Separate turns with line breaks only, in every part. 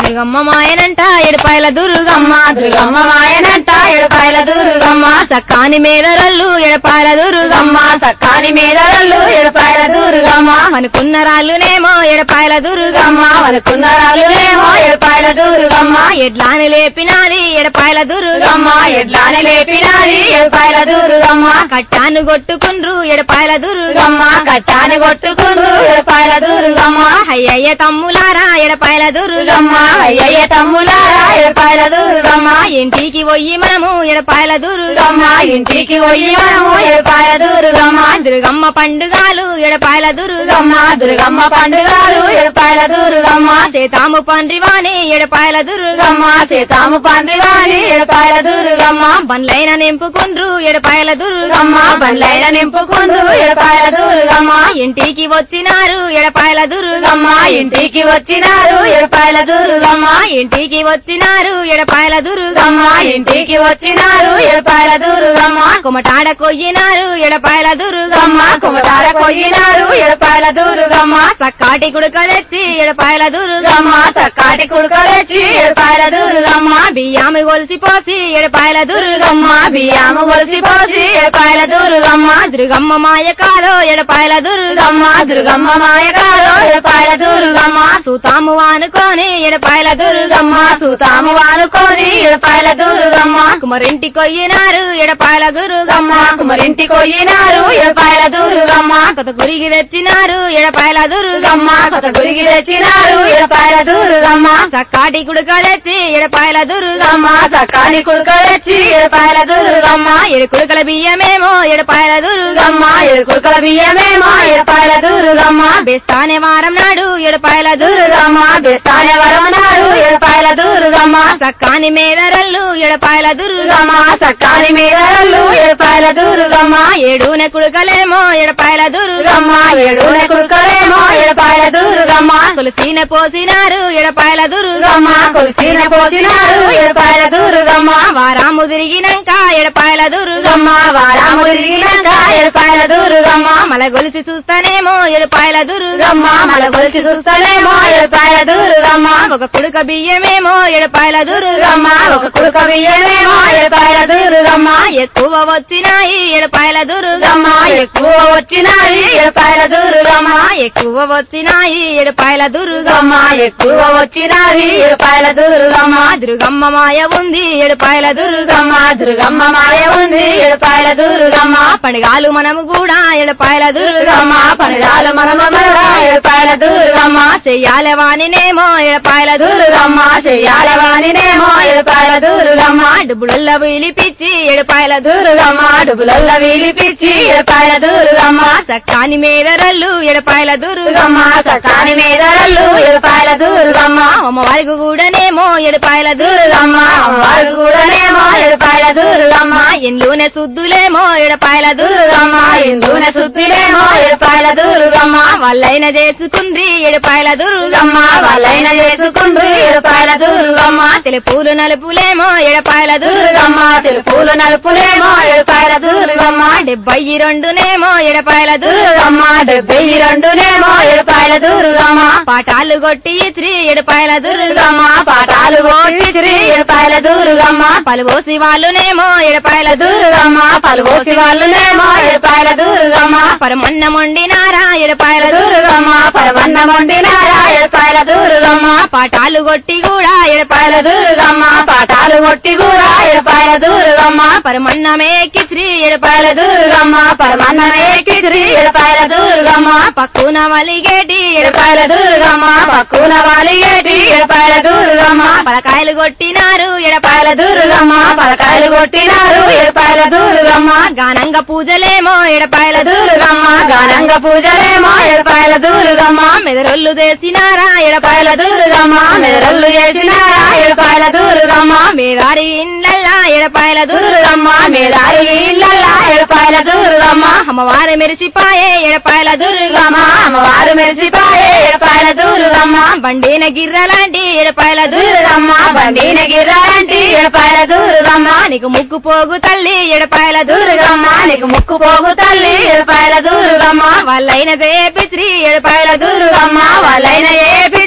దుర్గమ్మ మాయనంట ఎడపాయల దుర్గమ్మ
దుర్గమ్మ మాయనంట ఎడపాయల దుర్గమ్మ
సక్కాని మేదరల్లు ఎడపాయల దుర్గమ్మ
సక్కాని మీదరల్లు ఎడపాయల దుర్గమ్మ
అనుకున్న రాళ్ళునేమో ఎడపాయల దుర్గమ్మ
వనుకున్న రాళ్ళునేమో ఎడపాయల దుర్గమ్మ
ఎడ్లాని లేపినాది ఎడపాయల దుర్గమ్మ
దుర్గమ్మ ఎడ్లాని లేపినాది ఎడపాయల దుర్గమ్మ
కట్టాను కొట్టుకుండ్రు ఎడపాయల దుర్గమ్మ
దుర్గమ్మ కట్టాని కొట్టుకుండ్రు ఎడపాయల దుర్గమ్మ
అయ్యయ్య తమ్ములారా ఎడపాయల దుర్గమ్మ
దుర్గమ్మ అయ్యయ్య తమ్ములారా ఎడపాయల దుర్గమ్మ
ఇంటికి పోయి మనము ఎడపాయల దుర్గమ్మ
దుర్గమ్మ ఇంటికి పోయి మనము ఎడపాయల దుర్గమ్మ
దుర్గమ్మ పండుగలు ఎడపాయల దుర్గమ్మ
దుర్గమ్మ దుర్గమ్మ పండుగలు ఎడపాయల దుర్గమ్మ
సీతాము పండ్రివాణి ఎడపాయల దుర్గమ్మ
దుర్గమ్మ సీతాము పండుగని ఎడపాయల దుర్గమ్మ
బండ్లైన నింపుకుండ్రు ఎడపాయల దుర్గమ్మ
దుర్గమ్మ బండ్లైన నింపుకుండ్రు ఎడపాయల దుర్గమ్మ
ఇంటికి వచ్చినారు ఎడపాయల దుర్గమ్మ
దుర్గమ్మ ఇంటికి వచ్చినారు ఎడపాయల దుర్గమ్మ
ఇంటికి వచ్చినారు ఎడపాయల దుర్గమ్మ
దుర్గమ్మ ఇంటికి వచ్చినారు ఎడపాయల దుర్గమ్మ
కుమటాడ కొయ్యినారు ఎడపాయల దుర్గమ్మ
దుర్గమ్మ కుమటార కొయ్యినారు ఎడపాయల దుర్గమ్మ
సక్కాటి కుడుక తెచ్చి ఎడపాయల దుర్గమ్మ
దుర్గమ్మ సక్కాటి కుడుకలొచ్చి ఎడపాయల దుర్గమ్మ
బియ్యామి కొలిసి పోసి ఎడపాయల దుర్గమ్మ
దుర్గమ్మ బియ్యము కొలిసి పోసి ఎడపాయల దుర్గమ్మ
దుర్గమ్మ మాయ కాదో ఎడపాయల దుర్గమ్మ
దుర్గమ్మ దుర్గమ్మ మాయకాలో ఎడపాయల దుర్గమ్మ
సూతాము వానుకొని ఎడపాయల దుర్గమ్మ
దుర్గమ్మ సూతాము వానుకొని ఎడపాయల దుర్గమ్మ
కుమరింటి కొయ్యినారు ఎడపాయల దుర్గమ్మ
దుర్గమ్మ కుమరింటి కొయ్యినారు ఎడపాయల దుర్గమ్మ
కొత్త గురికి తెచ్చినారు ఎడపాయల దుర్గమ్మ
దుర్గమ్మ కొత్త గురికి తెచ్చినారు ఎడపాయల దుర్గమ్మ
సక్కాటి కుడుక తెచ్చి ఎడపాయల దుర్గమ్మ
దుర్గమ్మ సకాని కుడుకలొచ్చి ఎడపాయల దుర్గమ్మ
ఎడు కుడుకల బియ్యమేమో ఎడపాయల దుర్గమ్మ
దుర్గమ్మ ఎడుకుడుకల బియ్యమేమో ఎడపాయల దుర్గమ్మ
బెస్తానే వారం నాడు ఎడపాయల దుర్గమ్మ
దుర్గమ్మ బెస్తానే వరమనాడు ఎడపాయల దుర్గమ్మ
సక్కాని మేదరల్లు ఎడపాయల దుర్గమ్మ
దుర్గమ్మ సకాని మీదరల్లు ఎడపాయల దుర్గమ్మ
ఏడున కుడుకలేమో ఎడపాయల దుర్గమ్మ
దుర్గమ్మ ఏడునే కుడుకలేమో ఎడపాయల దుర్గమ్మ
కొలిసీన పోసినారు ఎడపాయల దుర్గమ్మ
దుర్గమ్మ కొలిసిన పోసినారు ఎడపాయల దుర్గమ్మ
వారాము తిరిగినాక ఎడపాయల దుర్గమ్మ
దుర్గమ్మ వారాము తిరిగినాక ఎడపాయల దుర్గమ్మ
మల గొలిసి చూస్తానేమో ఎడపాయల దుర్గమ్మ
దుర్గమ్మ మన గొలిచి చూస్తానేమో ఎడపాయల దుర్గమ్మ
ఒక కుడుక బియ్యమేమో ఎడపాయల దుర్గమ్మ
దుర్గమ్మ ఒక కుడుక బియ్యమేమో ఎడపాయల దుర్గమ్మ
ఎక్కువ వచ్చినాయి ఎడపాయల దుర్గమ్మ
దుర్గమ్మ ఎక్కువ వచ్చినాయి ఎడపాయల దుర్గమ్మ
ఎక్కువ వచ్చినాయి ఎడపాయల దుర్గమ్మ
దుర్గమ్మ ఎక్కువ వచ్చినాయి ఎడపాయల దుర్గమ్మ
దుర్గమ్మ మాయ ఉంది ఎడపాయల దుర్గమ్మ
దుర్గమ్మ దుర్గమ్మ మాయ ఉంది ఎడపాయల దుర్గమ్మ
పండుగాలు మనము కూడా ఎడపాయల దుర్గమ్మ
దుర్గమ్మ పనిరాలు మనమరా ఎడపాయల దుర్గమ్మ
చెయ్యాల వాణినేమో ఎడపాయల దుర్గమ్మ
దుర్గమ్మ చెయ్యాల వాణినేమో ఎడపాయల దుర్గమ్మ
డుబ్బులల్ల వీలిపిచ్చి ఎడపాయల దుర్గమ్మ
దుర్గమ్మ డుబులల్ల వీలిపిచ్చి ఎడపాయల దుర్గమ్మ
సక్కాని మేదరల్లు ఎడపాయల దుర్గమ్మ
దుర్గమ్మ సకాని మీదరల్లు ఎడపాయల దుర్గమ్మ
అమ్మవారికి కూడానేమో ఎడపాయల దుర్గమ్మ
దుర్గమ్మ అమ్మవారు కూడానేమో ఎడపాయల దుర్గమ్మ
ఎన్లోనే సుద్దులేమో ఎడపాయల దుర్గమ్మ
దుర్గమ్మ ఇందున శుద్ధిలేమో ఎడపాయల దుర్గమ్మ
వాళ్ళైన చేసుకుండ్రి ఎడపాయల దుర్గమ్మ
దుర్గమ్మ వాళ్ళైన చేసుకుండ్రు ఎడపాయల దుర్గమ్మ
తెలుపులు నలుపులేమో ఎడపాయల దుర్గమ్మ
దుర్గమ్మ తెలుపులు నలుపులేమో ఎడపాయల దుర్గమ్మ
డెబ్బై రెండునేమో ఎడపాయల దుర్గమ్మ
దుర్గమ్మ డెబ్బై రెండునేమో ఎడపాయల దుర్గమ్మ
పాటాలు కొట్టి శ్రీ ఎడపాయల దుర్గమ్మ
దుర్గమ్మ పాఠాలు కోటిశ్రీ ఎడపాయల దుర్గమ్మ
పలువోసి వాళ్ళునేమో ఎడపాయల దుర్గమ్మ
దుర్గమ్మ పలుగోసి వాళ్ళునేమో ఎడపాయల దుర్గమ్మ
పరమన్నం వండినారా ఎడపాయల దుర్గమ్మ
దుర్గమ్మ పరవన్నం వండినారా ఎడపాయల దుర్గమ్మ
పాటాలు కొట్టి కూడా ఎడపాయల
పాయల దుర్గమ్మ పాఠాలు కొట్టి కూడా ఎడపాయల దుర్గమ్మ
పరమన్నమే శ్రీ ఎడపాయల
పాయల దుర్గమ్మ పరమన్నమే కిదిరి ఎడపాయల దుర్గమ్మ
పక్కున వలిగేటి
ఎడపాయల దుర్గమ్మ పక్కున వాలిగేటి ఎడపాయల దుర్గమ్మ
పలకాయలు కొట్టినారు ఎడపాయల
పాయల దుర్గమ్మ పలకాయలు కొట్టినారు ఎడపాయల దుర్గమ్మ
గానంగా పూజలేమో ఎడపాయల దుర్గమ్మ
దుర్గమ్మ గానంగ పూజలేమో ఎడపాయల దుర్గమ్మ
మెదరొల్లు చేసినారా ఎడపాయల
పాయల దుర్గమ్మ మెదరల్లు చేసినారా ఎడపాయల దుర్గమ్మ
మేదారి ఇండ్లల్లా ఎడపాయల దుర్గమ్మ
దుర్గమ్మ మేదారి ఇళ్ళల్లా ఎడపాయల దుర్గమ్మ
అమ్మవారు మెరిసిపాయే ఎడపాయల దుర్గమ్మ
దుర్గమ్మ అమ్మవారు మెరిసిపాయే ఎడపాయల దుర్గమ్మ
బండిన గిర్రలాంటి ఎడపాయల దుర్గమ్మ
దుర్గమ్మ బండిన గిర్రాంటి ఎడపాయల దుర్గమ్మ
నీకు ముక్కు పోగు తల్లి ఎడపాయల దుర్గమ్మ
దుర్గమ్మ నీకు ముక్కు పోగు తల్లి ఎడపాయల దుర్గమ్మ
వాళ్ళైన చేపి శ్రీ ఎడపాయల దుర్గమ్మ
దుర్గమ్మ వాళ్ళైన ఏ పిత్రి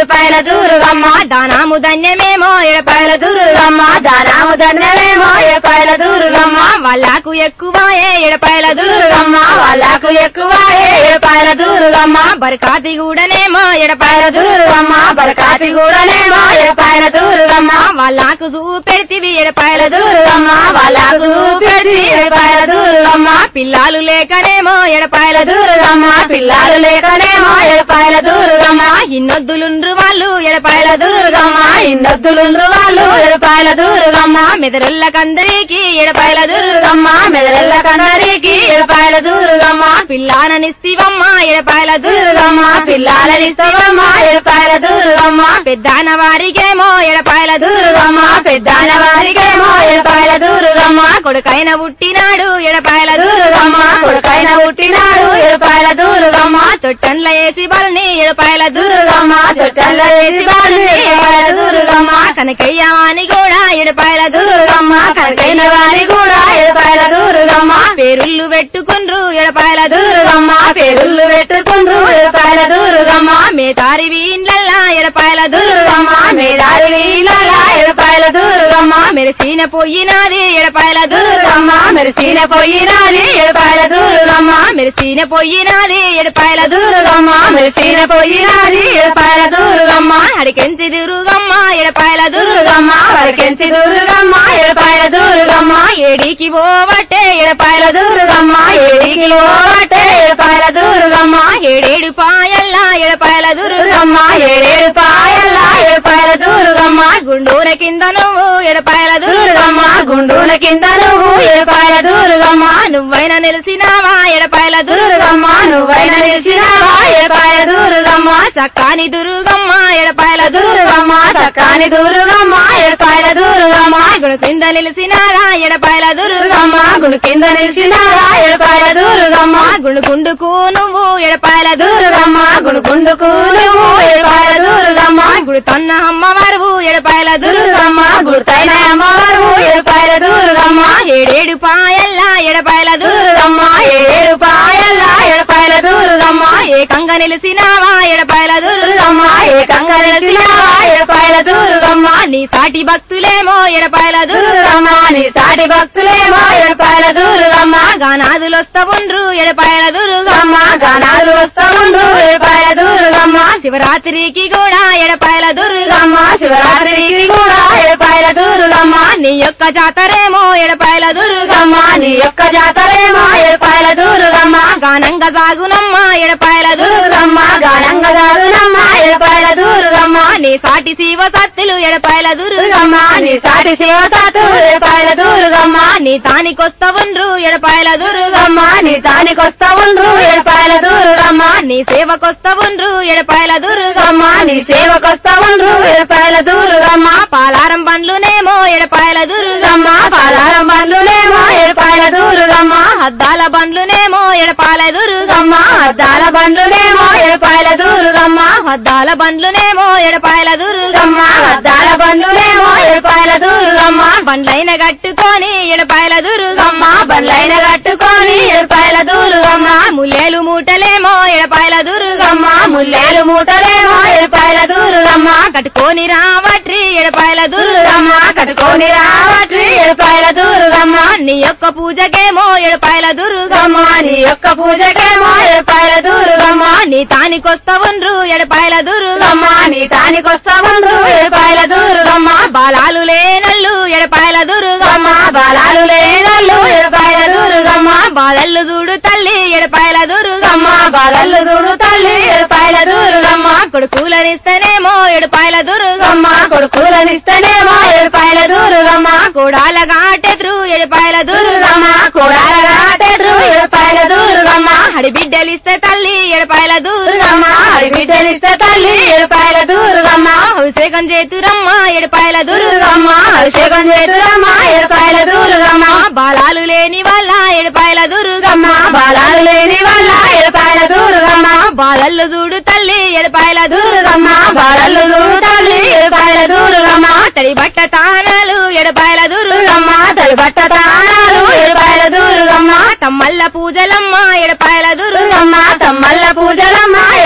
ఏడుపాయల దుర్గమ్మ
దానాము ధన్యమేమో ఎడపాయల
దుర్గమ్మ దానాము దండమేమో ఏడుపాయల దుర్గమ్మ
వాళ్ళకు ఎక్కువాయే ఎడపాయల
దుర్గమ్మ వాళ్ళకు ఎక్కువ ఏడుపాయల దుర్గమ్మ
బరకాతి కూడానేమో ఎడపాయల
దుర్గమ్మ బరకాతి కూడానేమో ఏడుపాయల దుర్గమ్మ
వాళ్ళకు చూపెడితివి ఎడపాయల
దుర్గమ్మ వాళ్ళకు పెట్టి ఏడుపాయల దుర్గమ్మ
పిల్లాలు లేకనేమో ఎడపాయల
దుర్గమ్మ పిల్లలు లేకనేమో ఏడుపాయల దుర్గమ్మ
ఇన్నొద్దులుండ్రు వాళ్ళు ఎడపాయల
దుర్గమ్మ ఇండద్దులుండ్రు వాళ్ళు ఏడుపాయల దుర్గమ్మ
మెదరుల్లకందరికి ఎడపాయల
దుర్గమ్మ మెదరెల్ల కన్నరికి ఏడుపాయల దుర్గమ్మ
పిల్లాననిస్తివమ్మ ఎడపాయల
దుర్గమ్మ పిల్లలనిస్తవమ్మ ఏడుపాయల దుర్గమ్మ
పెద్దాన వారికేమో ఎడపాయల
దుర్గమ్మ పెద్దాల వారికేమో ఏడుపాయల దుర్గమ్మ
కొడుకైన పుట్టినాడు ఎడపాయల
దుర్గమ్మ కొడుకైన పుట్టినాడు ఏడుపాయల దుర్గమ్మ
తొట్టండ్ల వేసి బల్ని ఎడపాయల
దుర్గమ్మ తొట్టెల్ల వేసి బాలు ఏడుపాయల దుర్గమ్మ
కనకయ్యవాని కూడా ఎడపాయల
దుర్గమ్మ కనకైన వారి కూడా ఏడుపాయల దుర్గమ్మ
పేరుళ్ళు పెట్టుకుండ్రు ఎడపాయల
దుర్గమ్మ పేరుళ్ళు పెట్టుకుండ్రు ఏడుపాయల దుర్గమ్మ
మేతారి వీళ్ళల్లా ఎడపాయల
దుర్గమ్మ మేడారి వీళ్ళ ఏడుపాయల దుర్గమ్మ
మెరిసిన పోయినాది ఎడపాయల
దుర్గమ్మ మెరిసిన పోయినాది ఏడుపాయల దుర్గమ్మ
మెరిసిన పోయినాది ఎడపాయల
దుర్గమ్మ మెరిసిన పోయినాది ఏడుపాయల దుర్గమ్మ
అడికెంచి దుర్గమ్మ ఎడపాయల
దుర్గమ్మ వరకెంచి దుర్గమ్మ ఏడుపాయల దుర్గమ్మ
ఏడికి పోవట్టే ఎడపాయల
దుర్గమ్మ ఏడికి ఓటే ఏడుపాయల దుర్గమ్మ
ఏడేడు పాయల్లా ఎడపాయల దుర్గమ్మ
దుర్గమ్మ ఏడేడు పాయల్ల ఏడుపాయల దుర్గమ్మ
గుండూర కింద నువ్వు ఎడపాయల దుర్గమ్మ
దుర్గమ్మ గుండూల కింద నువ్వు ఏడుపాయల దుర్గమ్మ
నువ్వైన నిలిసినావా ఎడపాయల దుర్గమ్మ
దుర్గమ్మ నువ్వైన నిలిచినావా ఏడుపాయల దుర్గమ్మ
సక్కాని దుర్గమ్మ ఎడపాయల దుర్గమ్మ
దుర్గమ్మ చక్కని దుర్గమ్మ ఏడుపాయల దుర్గమ్మ
గుడి కింద నిలిసినారా ఎడపాయల దుర్గమ్మ
దుర్గమ్మ గుడి కింద నిలిచినావా ఏడుపాయల దుర్గమ్మ
గుండు గుండుకు నువ్వు ఎడపాయల దుర్గమ్మ
దుర్గమ్మ గుడుకుండుకు నువ్వు ఏడుపాయల దుర్గమ్మ
గుడి తన్న అమ్మవారు ఎడపాయల దుర్గమ్మ
దుర్గమ్మ గుర్తైన అమ్మవారు ఏడుపాయల దుర్గమ్మ
ఏడేడు పాయల్లా ఎడపాయల దుర్గమ్మ
దుర్గమ్మ ఏడు పాయల ఏడుపాయల దుర్గమ్మ
ఏకంగా నిలిసినావా ఎడపాయల దుర్గమ్మ
దుర్గమ్మ ఏకంగా నిలిచినావా ఏడుపాయల దుర్గమ్మ
నీ సాటి భక్తులేమో ఎడపాయల దుర్గమ్మ
దుర్గమ్మ నీ సాటి భక్తులేమో ఏడుపాయల దుర్గమ్మ
గానాదులు వస్తా ఉండ్రు ఎడపాయల దుర్గమ్మ
దుర్గమ్మ గానాలు వస్తా ఉండు ఏడుపాయల దుర్గమ్మ
శివరాత్రికి కూడా ఎడపాయల దుర్గమ్మ
దుర్గమ్మ శివరాత్రికి కూడా ఏడుపాయల దుర్గమ్మ
నీ యొక్క జాతరేమో ఎడపాయల దుర్గమ్మ
దుర్గమ్మ నీ యొక్క జాతరేమో ఏడుపాయల దుర్గమ్మ
గానంగా సాగునమ్మ ఎడపాయల దుర్గమ్మ
దుర్గమ్మ గానంగా దాదునమ్మ ఏడుపాయల దుర్గమ్మ
నీ సాటి శివ సత్తులు ఎడపాయల దుర్గమ్మ
దుర్గమ్మ నీ సాటి శివసాతు ఏడుపాయల దుర్గమ్మ
నీ తానికొస్తా ఉండ్రు ఎడపాయల దుర్గమ్మ
దుర్గమ్మ నీ తానికొస్తా ఉండ్రు ఏడుపాయల దుర్గమ్మ
నీ సేవకొస్తా ఉండ్రు ఎడపాయల దుర్గమ్మ
దుర్గమ్మ నీ సేవకొస్తా ఉండ్రు ఏడుపాయల దుర్గమ్మ
పాలారం పండ్లునేమో ఎడపాయల దుర్గమ్మ
దుర్గమ్మ పాలారం బండ్లునేమో ఏడుపాయల దుర్గమ్మ
అద్దాల బండ్లునేమో ఎడపాయల దుర్గమ్మ
దుర్గమ్మ అద్దాల బండ్లునేమో ఏడుపాయల దుర్గమ్మ
అద్దాల బండ్లునేమో ఎడపాయల దుర్గమ్మ
దుర్గమ్మ అద్దాల బండ్లునేమో ఏడుపాయల దుర్గమ్మ
బండ్లైన కట్టుకొని ఎడపాయల దుర్గమ్మ
దుర్గమ్మ బండ్లైన కట్టుకొని ఏడుపాయల దుర్గమ్మ
ముల్లేలు మూటలేమో ఎడపాయల దుర్గమ్మ
దుర్గమ్మ ముల్లేలు మూటలేమో ఏడుపాయల దుర్గమ్మ
కట్టుకొని రావట్రి ఎడపాయల దుర్గమ్మ
దుర్గమ్మ కట్టుకొని రావట్రి ఏడుపాయల దుర్గమ్మ
నీ యొక్క పూజకేమో ఎడపాయల దుర్గమ్మ
దుర్గమ్మ నీ యొక్క పూజకేమో ఏడుపాయల దుర్గమ్మ
నీ తానికొస్తా ఉండ్రు ఎడపాయల దుర్గమ్మ
దుర్గమ్మ నీ తానికొస్తా ఉండ్రు ఏడుపాయల దుర్గమ్మ
బాలాలు లేనల్లు ఎడపాయల దుర్గమ్మ
దుర్గమ్మ బలాలు లేనల్లు ఏడుపాయల దుర్గమ్మ
బాలల్లు చూడు తల్లి ఎడపాయల దుర్గమ్మ
దుర్గమ్మ బలల్లు చూడు తల్లి ఏడుపాయల దుర్గమ్మ
కొడుకులనిస్తేనేమో ఎడపాయల దుర్గమ్మ
దుర్గమ్మ కొడుకులనిస్తేనేమో ఏడుపాయల దుర్గమ్మ
కోడాల గాటెదురు ఎడపాయల దుర్గమ్మ
దుర్గమ్మ కూడాలగాటెదురు ఏడుపాయల దుర్గమ్మ
హడి బిడ్డలిస్తే తల్లి ఎడపాయల దుర్గమ్మ
దుర్గమ్మ అడిబిడ్డలిస్తే తల్లి ఏడుపాయల దుర్గమ్మ
అభిషేకం చేతురమ్మ ఎడపాయల దుర్గమ్మ
దుర్గమ్మ అభిషేకం చేతురమ్మ ఏడుపాయల దుర్గమ్మ
బాలాలు లేని వాళ్ళ ఎడపాయల దుర్గమ్మ
దుర్గమ్మ బాలాలు లేని వల్ల ఏడుపాయల దుర్గమ్మ
బాలల్లు చూడు తల్లి ఎడపాయల దుర్గమ్మ
దుర్గమ్మ బాలలు చూడు తల్లి ఏడుపాయల దుర్గమ్మ
తడి బట్ట తానాలు ఎడపాయల దుర్గమ్మ
దుర్గమ్మ తడిబట్ట తాళాలు ఏడుపాయల దుర్గమ్మ
తమ్మల్ల పూజలమ్మ ఎడపాయల దుర్గమ్మ
దుర్గమ్మ తమ్మల్ల పూజలమ్మ ఏడుపాయల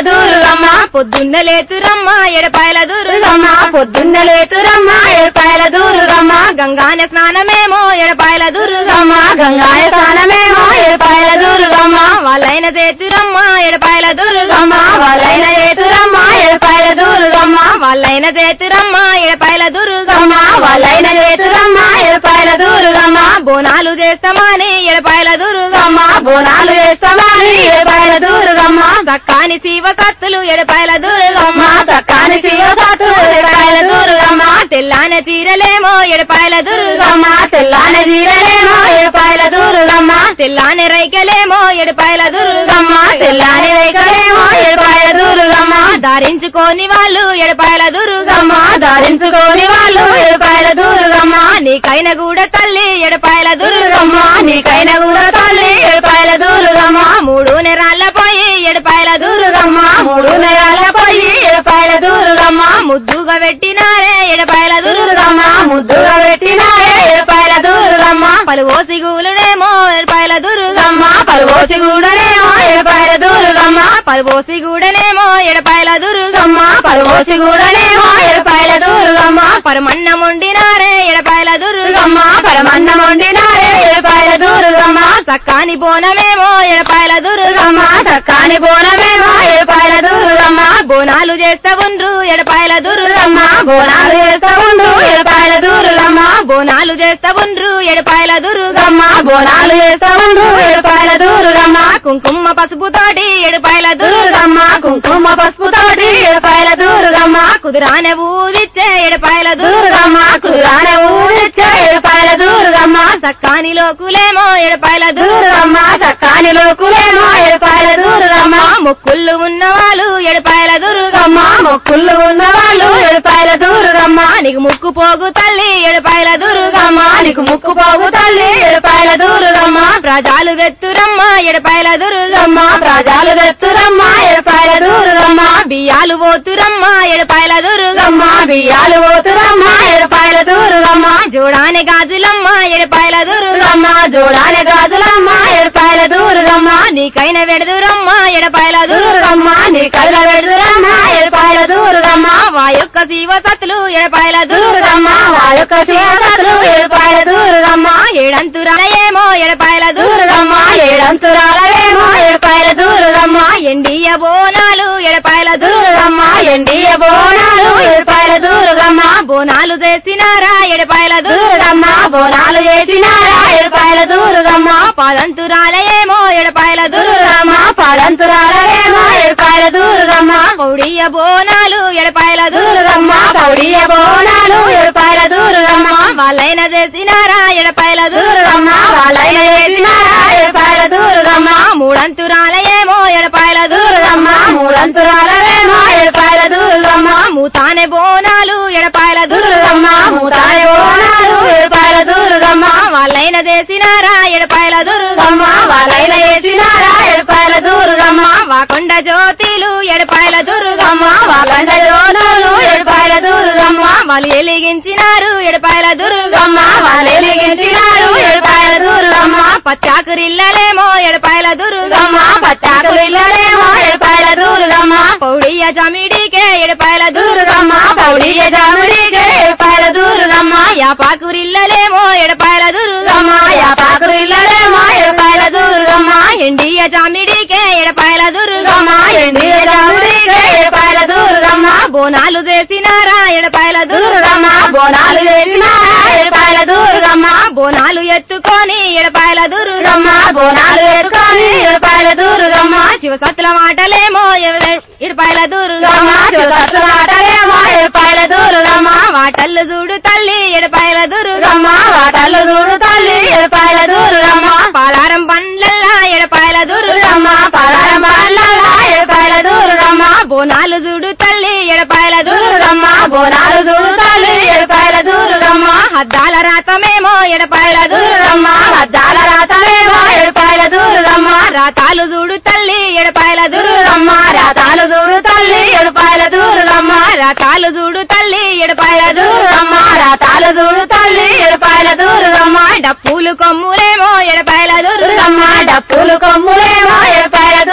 దుర్గమ్మ
పొద్దున్న లేతురమ్మ ఎడపాయల దుర్గమ్మ
దుర్గమ్మ పొద్దున్న లేతురమ్మ ఏడుపాయల దుర్గమ్మ
గంగాన స్నానమేమో ఎడపాయల దుర్గమ్మ
దుర్గమ్మ గంగాయ స్నానమేమో ఏడుపాయల దుర్గమ్మ
వాళ్ళైన చేతురమ్మ ఎడపాయల దుర్గమ్మ
దుర్గమ్మ వాళ్ళైన ఏతురమ్మ ఏడుపాయల దుర్గమ్మ
వాళ్ళైన చేతురమ్మ ఎడపాయల దుర్గమ్మ
దుర్గమ్మ వాళ్ళైన ఏతురమ్మ ఏడుపాయల దుర్గమ్మ
బోనాలు చేస్తామని ఎడపాయల దుర్గమ్మ
దుర్గమ్మ బోనాలు వేస్తామని ఏడుపాయల దుర్గమ్మ
సక్కాని శివ సత్తులు ఎడపాయల దుర్గమ్మ
దుర్గమ్మ చక్కని శివసాతు ఏడుపాయల దుర్గమ్మ
తెల్లాన చీరలేమో ఎడపాయల దుర్గమ్మ
దుర్గమ్మ తెల్లాని జీరలేమో ఏడుపాయల దుర్గమ్మ
తెల్లాన రైకలేమో ఎడపాయల దుర్గమ్మ
దుర్గమ్మ తెల్లాని రేఖలేమో ఏడుపాయల దుర్గమ్మ
ధరించుకోని వాళ్ళు ఎడపాయల దుర్గమ్మ
దుర్గమ్మ ధరించుకోని వాళ్ళు ఏడుపాయల దుర్గమ్మ
నీకైన కూడా తల్లి ఎడపాయల దుర్గమ్మ
దుర్గమ్మ నీకైన కూడా తల్లి ఏడుపాయల దుర్గమ్మ
మూడు నెరాళ్ళ పోయి ఎడపాయల దుర్గమ్మ
దుర్గమ్మ మూడు నెలల పోయి ఏడుపాయల దుర్గమ్మ
ముద్దుగా పెట్టినారే ఎడపాయల దుర్గమ్మ
దుర్గమ్మ ముద్దుగా పెట్టినారే ఏడుపాయల దుర్గమ్మ
పలువోసి గూలుడేమో ఎడపాయల దుర్గమ్మ
దుర్గమ్మ పలుగోచి కూడానేమో ఏడుపాయల దుర్గమ్మ
పలువోసి గూడనేమో ఎడపాయల దుర్గమ్మ
దుర్గమ్మ పలుగోచి కూడానేమో ఏడుపాయల దుర్గమ్మ
పరమన్నం వండినారే ఎడపాయల దుర్గమ్మ
దుర్గమ్మ పరమన్నం వండినారే ఏడుపాయల దుర్గమ్మ
సక్కాని బోనమేమో ఎడపాయల దుర్గమ్మ
దుర్గమ్మ చక్కాని బోనమేమో ఏడుపాయల దుర్గమ్మ
బోనాలు చేస్తా ఉండ్రు ఎడపాయల దుర్గమ్మ
దుర్గమ్మ బోనాలు చేస్తా ఉండు ఏడుపాయల దుర్గమ్మ
బోనాలు చేస్తా ఉండ్రు ఎడపాయల దుర్గమ్మ
దుర్గమ్మ బోనాలు చేస్తా ఉండు ఏడుపాయల దుర్గమ్మ
కుంకుమ పసుపు తోటి ఎడపాయల దుర్గమ్మ
దుర్గమ్మ కుంకుమ పసుపు తోటి ఏడుపాయల దుర్గమ్మ
కుదురాన ఊదిచ్చే ఎడపాయల దుర్గమ్మ
దుర్గమ్మ కురాన ఊరిచ్చే ఏడుపాయల దుర్గమ్మ
సక్కాని లోకులేమో ఎడపాయల దుర్గమ్మ
దుర్గమ్మ చక్కాని లోకులేమో ఏడుపాయల దుర్గమ్మ
మొక్కుళ్ళు ఉన్నవాళ్ళు ఎడపాయల దుర్గమ్మ
దుర్గమ్మ మొక్కుళ్ళు ఉన్న వాళ్ళు ఏడుపాయల దుర్గమ్మ
నీకు ముక్కు పోగు తల్లి ఎడపాయల దుర్గమ్మ
దుర్గమ్మ నీకు ముక్కు పోగు తల్లి ఏడుపాయల దుర్గమ్మ
ప్రజాలు వెత్తురమ్మ ఎడపాయల దుర్గమ్మ
దుర్గమ్మ ప్రజలు తెత్తురమ్మ ఏడుపాయల దుర్గమ్మ
బియ్యాలు పోతురమ్మ ఎడపాయల దుర్గమ్మ
దుర్గమ్మ బియ్యాలు పోతురమ్మ ఏడుపాయల దుర్గమ్మ
జోడానే గాజులమ్మ ఎడపాయల దుర్గమ్మ
దుర్గమ్మ జోడాల గాజులమ్మ ఏడుపాయల దుర్గమ్మ
నీకైన వెడదురమ్మ ఎడపాయల దుర్గమ్మ
దుర్గమ్మ నీ కళ్ళ పెడుతురమ్మ ఏడుపాయల దుర్గమ్మ
వా యొక్క శివ సత్తులు ఎడపాయల దుర్గమ్మ
దుర్గమ్మ వా యొక్క చేతలు ఏడుపాయల దుర్గమ్మ
ఏడంతురాల ఏమో ఎడపాయల దుర్గమ్మ
దుర్గమ్మ ఏడంతురాలవేమో ఏడుపాయల దుర్గమ్మ
ఎండియ బోనాలు ఎడపాయల దుర్గమ్మ
దుర్గమ్మ ఎండియ బోనాలు ఏడుపాయల దుర్గమ్మ
బోనాలు చేసినారా ఎడపాయల దుర్గమ్మ
దుర్గమ్మ బోనాలు చేసినారా ఏడుపాయల దుర్గమ్మ
పాదంతురాల ఏమో ఎడపాయల దుర్గమ్మ
దుర్గమ్మ పడంతురాలవేమో ఏడుపాయల దుర్గమ్మ
పౌడియ బోనాలు ఎడపాయల దుర్గమ్మ
దుర్గమ్మ పౌడియ బోనాలు ఏడుపాయల దుర్గమ్మ
వాళ్ళైన చేసినారా ఎడపాయల దుర్గమ్మ
దుర్గమ్మ వాళ్ళైన చేసినారా ఏడుపాయల దుర్గమ్మ
మూడంతురాల ఏమో ఎడపాయల దుర్గమ్మ
దుర్గమ్మ మూడంతురాలవేమో ఏడుపాయల దుర్గమ్మ
మూతానే బోనాలు ఎడపాయల దుర్గమ్మ
దుర్గమ్మ మూతాయ బోనాలు ఏడుపాయల దుర్గమ్మ
వాళ్ళైన చేసినారా ఎడపాయల దుర్గమ్మ
దుర్గమ్మ వాళ్ళైన చేసినారా ఏడుపాయల దుర్గమ్మ
వాకొండ జ్యోతిలు ఎడపాయల దుర్గమ్మ
దుర్గమ్మ వాళ్ళంట జోనాలు ఏడుపాయల దుర్గమ్మ
వాళ్ళు ఎలిగించినారు ఎడపాయల దుర్గమ్మ
దుర్గమ్మ వాళ్ళు ఎలిగించినారు ఏడుపాయల దుర్గమ్మ
పచ్చాకురిల్లలేమో ఎడపాయల దుర్గమ్మ
దుర్గమ్మ పట్టాకు ఇల్లలేమో ఏడుపాయల దుర్గమ్మ
పౌడియ జమిడికే ఎడపాయల దుర్గమ్మ
దుర్గమ్మ పౌడియ జాముడికే ఏడుపాయల దుర్గమ్మ
యాపాకురిల్లలేమో ఎడపాయల దుర్గమ్మ
దుర్గమ్మ యాపాకు ఇల్లలేమో ఏడుపాయల దుర్గమ్మ
ఎండియ జామిడికే ఎడపాయల దుర్గమ్మ
దుర్గమ్మ ఎండియ జాముడికే ఏడుపాయల దుర్గమ్మ
బోనాలు చేసినారా ఎడపాయల దుర్గమ్మ
దుర్గమ్మ బోనాలు చేసినారా ఏడుపాయల దుర్గమ్మ
బోనాలు ఎత్తుకొని ఎడపాయల దుర్గమ్మ
దుర్గమ్మ బోనాలు ఎత్తుకొని ఏడుపాయల దుర్గమ్మ
శివసత్తుల మాటలేమో ఎడపాయల దుర్గమ్మ
దుర్గమ్మ శివసత్తులాటలేమో ఏడుపాయల దుర్గమ్మ
వాటల్లు చూడు తల్లి ఎడపాయల దుర్గమ్మ
దుర్గమ్మ వాటలు చూడు తల్లి ఏడుపాయల దుర్గమ్మ
పాలారం పండ్లల్లా ఎడపాయల దుర్గమ్మ
దుర్గమ్మ పలారం బాలలా ఏడుపాయల దుర్గమ్మ
బోనాలు చూడు తల్లి ఎడపాయల దుర్గమ్మ
దుర్గమ్మ బోనాలు చూడు తల్లి ఏడుపాయల దుర్గమ్మ
హద్దాల రాతమేమో ఎడపాయల దుర్గమ్మ
దుర్గమ్మ అద్దాల రాతలేమో ఏడుపాయల దుర్గమ్మ
రాతాలు చూడు తల్లి ఎడపాయల దుర్గమ్మ
దుర్గమ్మ రాతాలు చూడు తల్లి ఏడుపాయల దుర్గమ్మ
రాతాలు చూడు తల్లి ఎడపాయల దుర్గమ్మ
దుర్గమ్మ రాతాలు చూడు తల్లి ఏడుపాయల దుర్గమ్మ
డప్పులు కొమ్ములేమో ఎడపాయల దుర్గమ్మ
దుర్గమ్మ డప్పులు కొమ్ములేమో ఏడుపాయల దుర్గమ్మ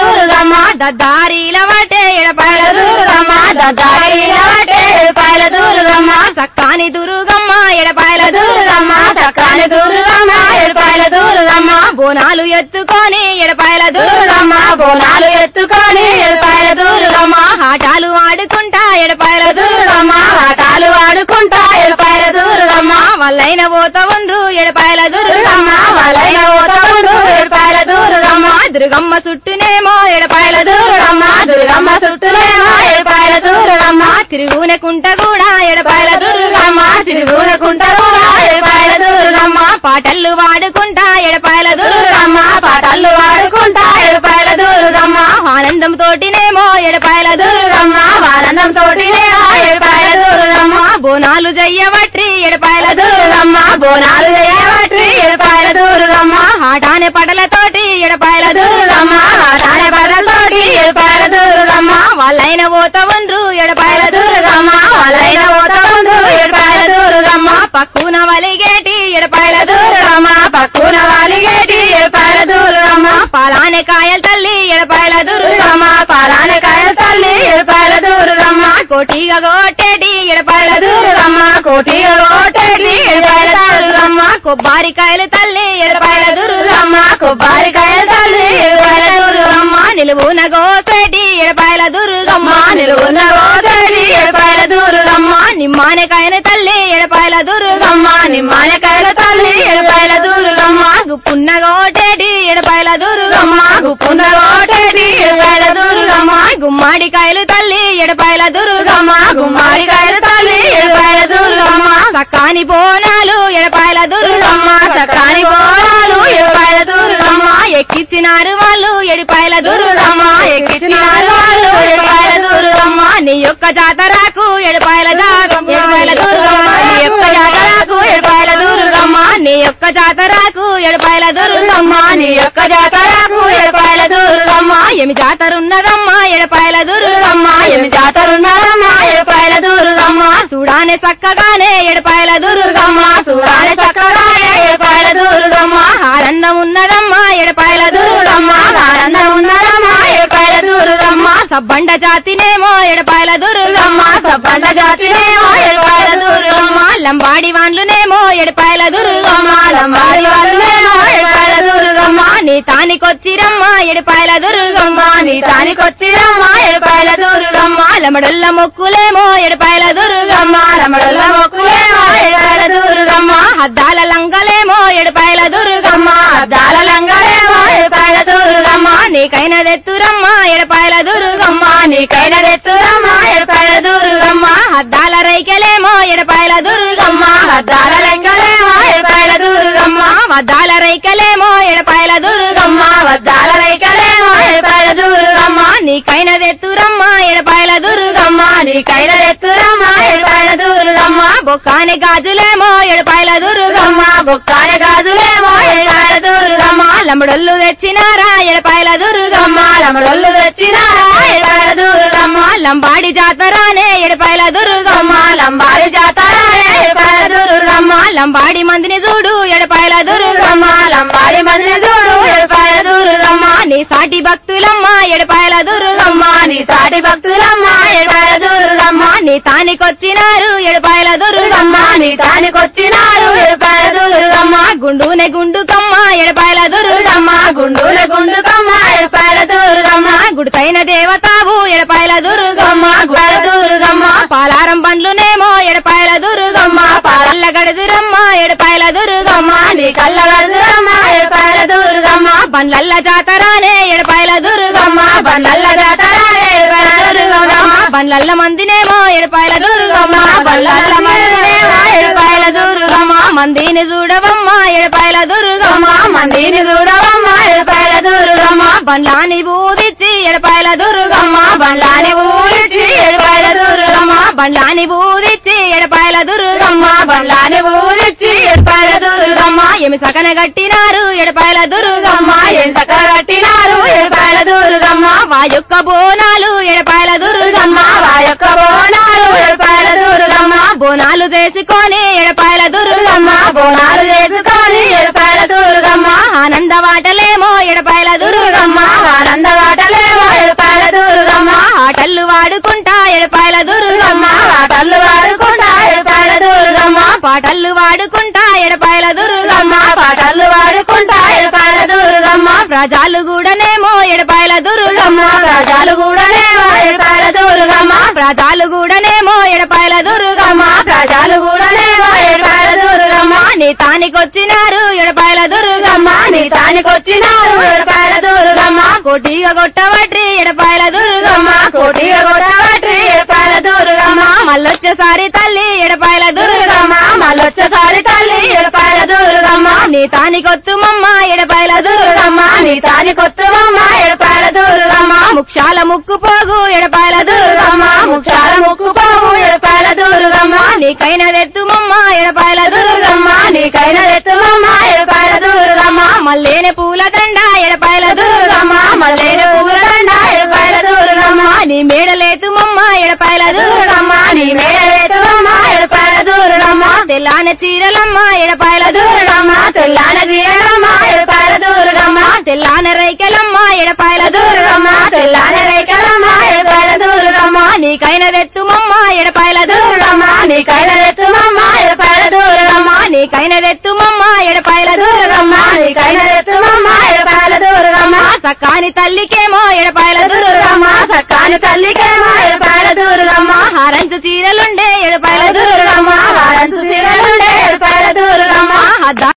దుర్గమ్మ
దద్దారీల వాటే ఎడపాయల
దుర్గమ్మ దద్దాయిల వాటే ఏడుపాయల దుర్గమ్మ
సక్కాని దుర్గమ్మ ఎడపాయల
దుర్గమ్మ సకాని దుర్గమ్మ ఏడుపాయల దుర్గమ్మ
బోనాలు ఎత్తుకొని ఎడపాయల
దుర్గమ్మ బోనాలు ఎత్తుకొని ఏడుపాయల దుర్గమ్మ
ఆటాలు ఆడుకుంటా ఎడపాయల
దుర్గమ్మ ఆటాలు ఆడుకుంటా ఏడుపాయల దుర్గమ్మ
వాళ్ళైన పోత ఉండ్రు ఎడపాయల
దుర్గమ్మ వాళ్ళైన ఓటముండు ఏడుపాయల దుర్గమ్మ
దుర్గమ్మ చుట్టూనేమో ఎడపాయల
దుర్గమ్మ దుర్గమ్మ చుట్టూలేమో ఏడుపాయల దుర్గమ్మ
తిరుగునే కుంట కూడా ఎడపాయల
దుర్గమ్మ తిరుగునకుంటారు ఏడుపాయల దుర్గమ్మ
పాటలు వాడుకుంటా ఎడపాయల
దుర్గమ్మ పాటలు వాడుకుంటా ఏడుపాయల దుర్గమ్మ
ఆనందం తోటినేమో ఎడపాయల
దుర్గమ్మ వానందం తోటినే ఏడుపాయల దుర్గమ్మ
బోనాలు జయ్యవట్రి ఎడపాయల
దుర్గమ్మ బోనాలు చేయబట్టి ఏడుపాయల దుర్గమ్మ
ఆటానే పడలతోటి ఎడపాయల
దుర్గమ్మ ఆటాయ బదలతోటి ఏడుపాయల దుర్గమ్మ
వాళ్ళైన పోత ఉండ్రు ఎడపాయల
దుర్గమ్మ వాళ్ళైన ఓటముండు ఏడుపాయల దుర్గమ్మ
పక్కున వలిగేటి ఎడపాయల
దుర్గమ్మ పక్కున వాలిగేటి ఏడుపాయల దుర్గమ్మ
పాలానే కాయల తల్లి ఎడపాయల
దుర్గమ్మ పాలాన కాయల తల్లి ఏడుపాయల దుర్గమ్మ
కోటిగా కొట్టేటి ఎడపాయల
దుర్గమ్మ కోటి ఓటేటి ఏడుపాయల దుర్గమ్మ
కొబ్బరికాయలు తల్లి ఎడపాయల
దుర్గమ్మ కొబ్బరికాయల తల్లి ఏడుపాయల దుర్గమ్మ
నిలువున గోసేటి ఎడపాయల దుర్గమ్మ
అమ్మ నిలువున్న ఓటేటి ఏడుపాయల దుర్గమ్మ
నిమ్మానకాయన తల్లి ఎడపాయల దుర్గమ్మ
దుర్గమ్మ నిమ్మానకాయల తల్లి ఏడుపాయల దుర్గమ్మ
గుప్పున్న గోటేటి ఎడపాయల దుర్గమ్మ
దుర్గమ్మ గుప్పున్న ఓటేటి ఏడుపాయల దుర్గమ్మ
గుమ్మాడికాయలు తల్లి ఎడపాయల దుర్గమ్మ
దుర్గమ్మ గుమ్మాడికాయల తల్లి ఏడుపాయల దుర్గమ్మ
సక్కాని బోనాలు ఎడపాయల దుర్గమ్మ
దుర్గమ్మ చక్రాని పోరాలు ఏడుపాయల దుర్గమ్మ
ఎక్కిచ్చినారు వాళ్ళు ఎడిపాయల దుర్గమ్మ
దుర్గమ్మ ఎక్కించినారు వాళ్ళు ఏడుపాయల దుర్గమ్మ
నీ యొక్క జాతరకు ఎడపాయల జా- ఎడపాయల దుర్గమ్మ
నీ యొక్క జాతరకు ఏడుపాయల దుర్గమ్మ
నీ యొక్క జాతరకు ఎడపాయల దుర్గమ్మ
దుర్గమ్మ నీ యొక్క జాతరకు ఏడుపాయల దుర్గమ్మ
ఏమి జాతరున్నదమ్మా ఎడపాయల దుర్గమ్మ
దుర్గమ్మ ఏమి జాతరున్నారమ్మ ఏడుపాయల దుర్గమ్మ
చూడానే చక్కగానే ఎడపాయల దుర్గమ్మ
దుర్గమ్మ చూడాలి చక్కగా ఏడుపాయల దుర్గమ్మ
ఆనందం ఉన్నదమ్మా ఎడపాయల దుర్గమ్మ
దుర్గమ్మ ఆనందం ఉన్నారమ్మ ఏడుపాయల దుర్గమ్మ
సబ్బండ జాతినేమో ఎడపాయల దుర్గమ్మ
దుర్గమ్మ సబ్బండ జాతినేమో ఏడుపాయల దుర్గమ్మ
లంబాడి వాన్లునేమో ఎడపాయల దుర్గమ్మ
దుర్గమ్మ లంబాడి వాళ్ళేమో ఏడుపాయల దుర్గమ్మ
నీ తానికొచ్చిరమ్మ ఎడపాయల దుర్గమ్మ
దుర్గమ్మ నీ తానికొచ్చిరమ్మ ఏడుపాయల దుర్గమ్మ
లమడల్ల మొక్కులేమో ఎడపాయల దుర్గమ్మ
దుర్గమ్మ రమడల మొక్కులేమో ఏడుపాయల దుర్గమ్మ
హద్దాల లంగలేమో ఎడపాయల దుర్గమ్మ
దుర్గమ్మ అద్దాల లంగలేమో ఏడుపాయల దుర్గమ్మ
నీకైన దెత్తురమ్మ ఎడపాయల దుర్గమ్మ
దుర్గమ్మ నీకైన రెత్తురమ్మ ఏడుపాయల దుర్గమ్మ
హద్దాల రైకెలేమో ఎడపాయల దుర్గమ్మ
దుర్గమ్మ అద్దాల లంగలేమో ఏడుపాయల దుర్గమ్మ
వద్దాల రైకెలేమో ఎడపాయల దుర్గమ్మ
దుర్గమ్మ వద్దాల రైకలేమో ఏడుపాయల దుర్గమ్మ
నీకైన దెత్తురమ్మ ఎడపాయల దుర్గమ్మ
దుర్గమ్మ నీకైన రెత్తురమ్మ ఏడుపాయల దుర్గమ్మ
బొక్కాని గాజులేమో ఎడపాయల దుర్గమ్మ
దుర్గమ్మ బొక్కాల గాజులేమో ఏడుపాయల దుర్గమ్మ
లమ్మడొల్లు తెచ్చినారా ఎడపాయల దుర్గమ్మ
దుర్గమ్మ రమడొల్లు తెచ్చినారా ఏడుపాయల దుర్గమ్మ
లంబాడి జాతరానే ఎడపాయల దుర్గమ్మ
దుర్గమ్మ లంబాడి జాతర ఏడుపాయల దుర్గమ్మ
లంబాడి మందిని చూడు ఎడపాయల దుర్గమ్మ
దుర్గమ్మ లంబాడి మంది చూడు ఏడుపాయల దుర్గమ్మ
నీ సాటి భక్తులమ్మ ఎడపాయల దుర్గమ్మ
దుర్గమ్మ నీ సాటి భక్తులమ్మ ఏడుపాయల దుర్గమ్మ
నీ తానికొచ్చినారు ఎడపాయల దుర్గమ్మ
దుర్గమ్మ నీ తానికొచ్చినారు ఏడుపాయల దుర్గమ్మ
గుండునే గుండుకమ్మ ఎడపాయల దుర్గమ్మ
దుర్గమ్మ గుండుల గుండుకమ్మ ఏడుపాయల దుర్గమ్మ
గుడితైన దేవతావు ఎడపాయల దుర్గమ్మ
దుర్గమ్మ గుడ దుర్గమ్మ
పాలారం బండ్లునేమో ఎడపాయల దుర్గమ్మ
దుర్గమ్మ పాల
పల్ల గడుదురమ్మ ఎడపాయల దుర్గమ్మ
దుర్గమ్మ నీ కళ్ళ గడుదురమ్మ ఏడుపాయల దుర్గమ్మ
బండ్లల్ల జాతరానే ఎడపాయల దుర్గమ్మ
దుర్గమ్మ బండల్ల జాతర ఏడుపాయల దుర్గమ్మ
బండ్లల్ల మందినేమో ఎడపాయల దుర్గమ్మ
దుర్గమ్మ బల్లల్ల మరునేమో ఏడుపాయల దుర్గమ్మ
మందిని చూడవమ్మ ఎడపాయల దుర్గమ్మ
దుర్గమ్మ మందిని చూడవమ్మ ఏడుపాయల దుర్గమ్మ
బండ్లాని బూదిచ్చి ఎడపాయల దుర్గమ్మ
దుర్గమ్మ బండ్లాని ఊరిచి ఏడుపాయల దుర్గమ్మ
బండ్లాని బూదిచ్చి ఎడపాయల దుర్గమ్మ
దుర్గమ్మ బండ్లాని ఊరిచి ఏడుపాయల దుర్గమ్మ
ఎమి సకన గట్టినారు ఎడపాయల దుర్గమ్మ
దుర్గమ్మ ఏం సక కట్టినారు ఏడుపాయల దుర్గమ్మ
మా యొక్క బోనాలు ఎడపాయల దుర్గమ్మ
దుర్గమ్మ వా యొక్క బోనాలు ఏడుపాయల దుర్గమ్మ
బోనాలు చేసుకొని ఎడపాయల దుర్గమ్మ
దుర్గమ్మ బోనాలు చేసుకొని ఏడుపాయల దుర్గమ్మ
ఆనంద వాటలేమో ఎడపాయల దుర్గమ్మ
దుర్గమ్మ ఆనంద వాటలేమో
పాటలు వాడుకుంటా ఎడపాయల దుర్గమ్మ
పాటలు వాడుకుంటా ఎడపాయల దుర్గమ్మ
ప్రజలు కూడానేమో ఎడపాయల దుర్గమ్మ
ప్రజలు కూడానేమో ఎడపాయల దుర్గమ్మ
ప్రజలు కూడానేమో ఎడపాయల దుర్గమ్మ
ప్రజలు కూడానేమో ఎడపాయల దుర్గమ్మ
నీ తానికొచ్చినారు ఎడపాయల దుర్గమ్మ
నీ తానికొచ్చినారు ఎడపాయల దుర్గమ్మ
కోటిగా కొట్టవట్రి ఎడపాయల దుర్గమ్మ
కోటిగా కొట్టబట్టి ఎడపాయల దుర్గమ్మ
మళ్ళొచ్చేసారి తల్లి ఎడపాయల దుర్గమ్మ
మళ్ళొచ్చసారి తల్లి ఎడపాయల దుర్గమ్మ
నీ తానికొత్తుమమ్మ ఎడపాయల దుర్గమ్మ
నీ తానికొత్తువమ్మ ఎడపాయల దుర్గమ్మ
ముక్షాల ముక్కు పోగు ఎడపాయల దుర్గమ్మ
ముక్షాల ముక్కుపోము ఎడపాయల దుర్గమ్మ
నీకైన తెత్తుమమ్మ ఎడపాయల దుర్గమ్మ
నీకైన ఎత్తువమ్మ ఎడపాయల దుర్గమ్మ
మల్లేని పూల దండ ఎడపాయల దుర్గమ్మ
మల్లేని పువ్వులండ ఎడపాయల దుర్గమ్మ
నీ మేడలేతుమమ్మ ఎడపాయల దుర్గమ్మ
నీ మేడవేతువమ్మ ఎడపాయల దుర్గమ్మ
తెల్లాన చీరలమ్మ ఎడపాయల దుర్గమ్మ
తెల్లాన తీయడమ్మ ఎడపాయల దుర్గమ్మ
తెల్లాన రైకెలమ్మ ఎడపాయల దుర్గమ్మ
తెల్లాన రేఖలమ్మ ఎడపాయల దుర్గమ్మ
నీకైన తెత్తుమమ్మ ఎడపాయల దుర్గమ్మ
నీకైన ఎత్తువమ్మ ఎడపాయల దుర్గమ్మ
నీకైన తెత్తుమమ్మ ఎడపాయల దుర్గమ్మ
నీకైన ఎత్తువమ్మ ఎడపాయల దుర్గమ్మ
సకాని తల్లికేమో ఎడపాయల దుర్గమ్మ
దుర్గమ్మ సక్కాని తల్లికేమో ఎడపాయల దుర్గమ్మ
హారంచు చీరలుండే ఎడపాయల దుర్గమ్మ
దుర్గమ్మ వారంతు తిరలుండే ఎడపాయల దుర్గమ్మ
అద్దా